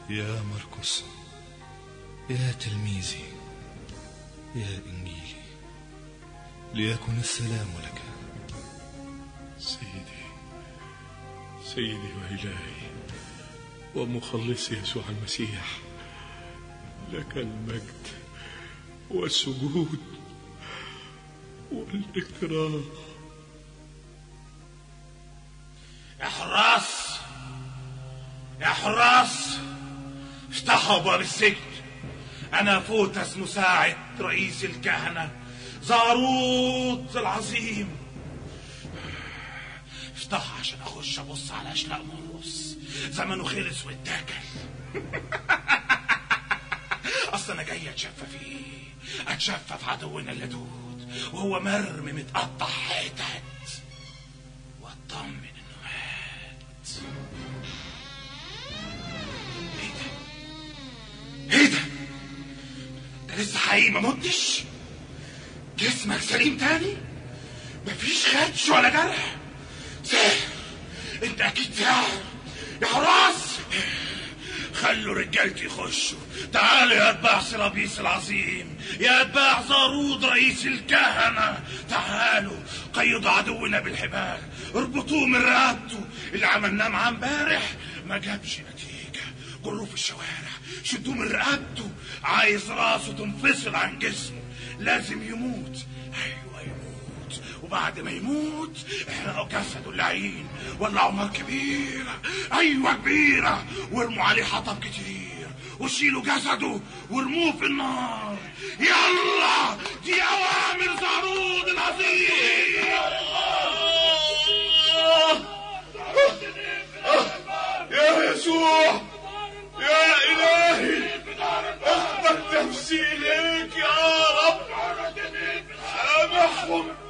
يا مرقس يا تلميذي يا إنجيلي ليكن السلام لك سيدي سيدي وإلهي ومخلصي يسوع المسيح لك المجد والسجود والإكرام يا حراس يا حراس افتحوا ابواب السجن انا فوتس مساعد رئيس الكهنه زاروت العظيم افتحوا عشان اخش ابص على اشلاء مرقص زمنه خلص واتاكل اصل انا جاي اتشفى فيه اتشفى في عدونا اللدود وهو مرمي متقطع حتت واطمن انه مات ايه ده ايه ده انت لسه حقيقي ما متش جسمك سليم تاني مفيش خدش ولا جرح ساحر انت اكيد ساحر يا حراس خلوا رجالتي يخشوا تعالوا يا اتباع سرابيس العظيم يا اتباع زارود رئيس الكهنة تعالوا قيدوا عدونا بالحبال اربطوه من رقبته اللي عملناه معاه امبارح ما جابش نتيجة جروه في الشوارع شدوه من رقبته عايز راسه تنفصل عن جسمه لازم يموت ايوه يموت وبعد ما يموت احرقوا جسده اللعين ولعوا نار كبيرة ايوه كبيرة وارموا عليه حطب كتير وشيلوا جسده وارموه في النار يلا دي اوامر زهرود العظيم يا يسوع يا إلهي اخبر نفسي إليك يا رب سامحهم